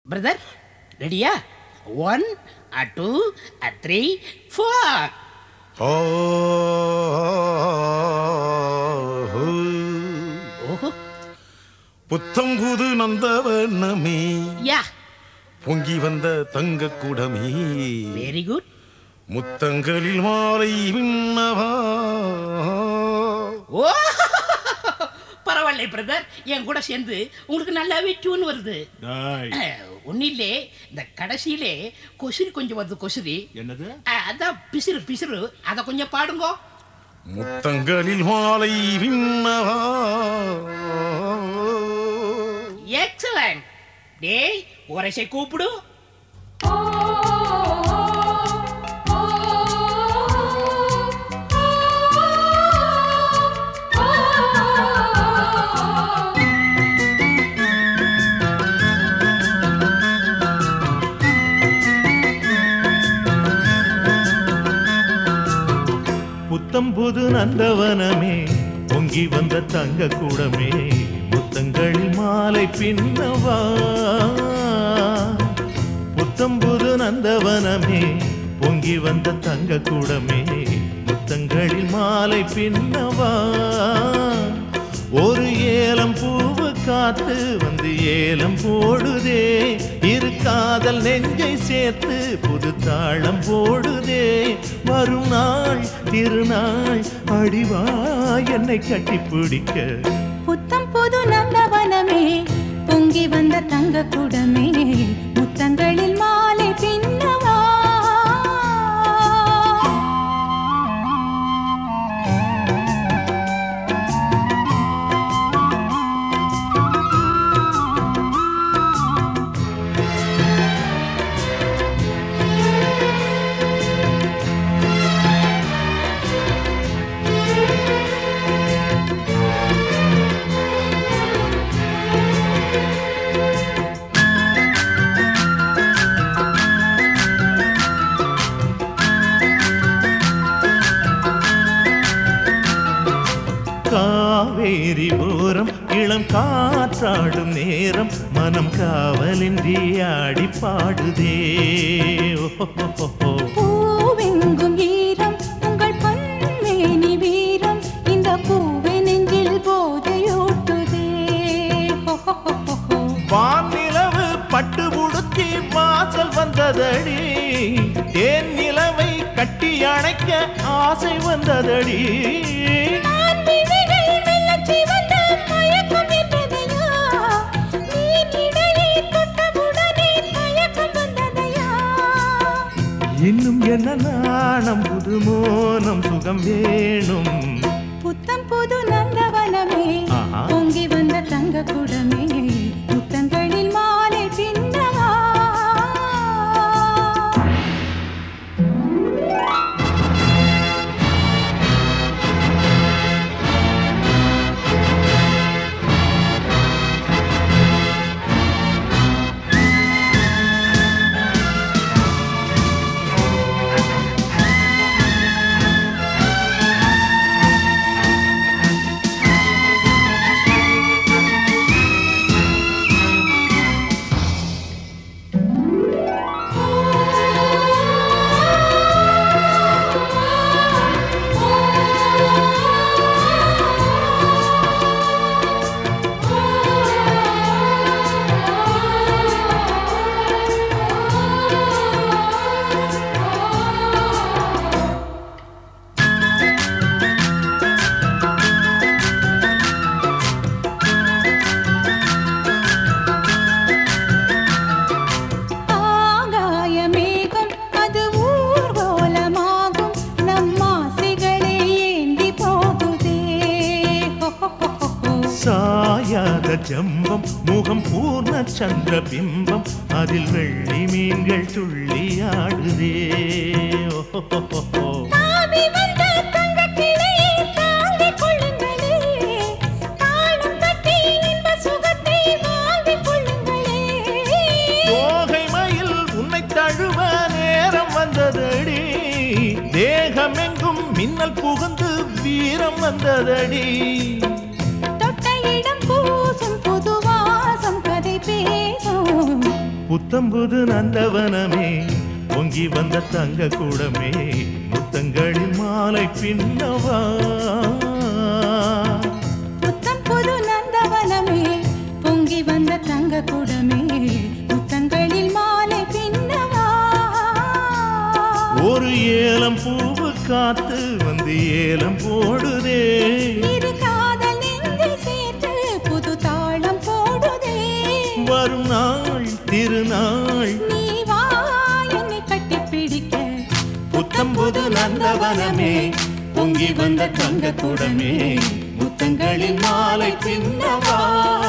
Brother ரெடியா one two three four ஓஹோ புத்தம் புது நந்தவனமே யா பொங்கி வந்த தங்க குடமே வெரி குட் முத்தங்களில் மாலை விண்ணவா ஓ பரவாயில்ல பிரதர் என் கூட சேர்ந்து உங்களுக்கு நல்லாவே டியூன் வருது ஒன்றும் இல்லை இந்த கடைசியிலே கொசுரி கொஞ்சம் வருது கொசுரி என்னது அஹ், அதான் பிசிறு பிசிறு அதை கொஞ்சம் பாடுங்க முத்தங்களில் மாலை விண்ணவா எக்ஸலன்ட் டேய் ஒரசை கூப்பிடு புத்தம் புது நந்தவனமே பொங்கி வந்த தங்க கூடமே முத்தங்களில் மாலை பின்னவா புத்தம் புது நந்தவனமே பொங்கி வந்த தங்க கூடமே முத்தங்களில் மாலை பின்னவா ஒரு ஏலம் பூவு காத்து வந்து ஏலம் போடுதே இரு காதல் நெஞ்சை சேர்த்து புது தாளம் போடுதே வரும் நாள் திருநாள் அடிவா என்னை கட்டி பிடிக்க புத்தம் புது நந்தவனமே பொங்கி வந்த தங்க குடமே முத்தங்களில் மாலை பின்னவா காவேரி ஓரம் இளம் காற்றாடும் நேரம் மனம் காவலின்றி ஆடி பாடுதே ஓஹோஹோஹோ. பூவெங்கும் ஈரம் உங்கள் பொன்மேனி வீரம் இந்த பூவை நெஞ்சில் போதையூட்டுதே ஹொஹொஹொஹொ. வானிலவு பட்டு உடுத்தி வாசல் வந்ததடி தேன் நிலவை கட்டி அணைக்க ஆசை வந்ததடி நான் விழிகள் மெல்லச் சிவந்த மயக்கம் என்றதையா? நீர் இடையை தொட்டவுடனே மயக்கம் வந்ததையா? இன்னும் என்ன நாணம் புது மோனம் சுகம் வேணும் புத்தம் புது நந்தவனமே ஆஹா. பொங்கி வந்த தங்க குடமே முத்தங்களில் மாலை பின்னவா ஆகாய மேகம் அது ஊர்வலமாகும் நம் ஆசைகளை ஏந்தி போகுதே ஹொஹொஹொஹொ. சாயாத ஜம்பம் முகம் பூர்ண சந்திர பிம்பம் அதில் வெள்ளி மீன்கள் துள்ளியாடுதே ஓஹோஹோஹோ. தாவி வந்த தங்கக் கிளையை தாங்கிக் கொள்ளுங்களே. தாளம் தட்டி இன்ப சுகத்தை வாங்கிக் கொள்ளுங்களே. தோகை மயில் உன்னை தழுவ நேரம் வந்ததடி தேகமெங்கும் மின்னல் புகுந்து வீரம் வந்ததடி தொட்ட இடம் பூசும் புது வாசம் கதை பேசும் புத்தம்புது நந்தவனமே பொங்கி வந்த தங்க கூடமே முத்தங்களின் மாலை பின்னவா புத்தம் புது நந்தவனமே பொங்கி வந்த தங்க குடமே முத்தங்களில் மாலை பின்னவா ஒரு ஏலம் பூவு காத்து வந்து ஏலம் போடுதே இரு காதல் நெஞ்சை சேர்த்து புது தாளம் போடுதே வரும் நாள் திருநாள் நீ வா என்னை கட்டிப்பிடிக்க புத்தம்புது நந்தவனமே பொங்கி வந்த தங்க கூடமே முத்தங்களின் மாலை பின்னவா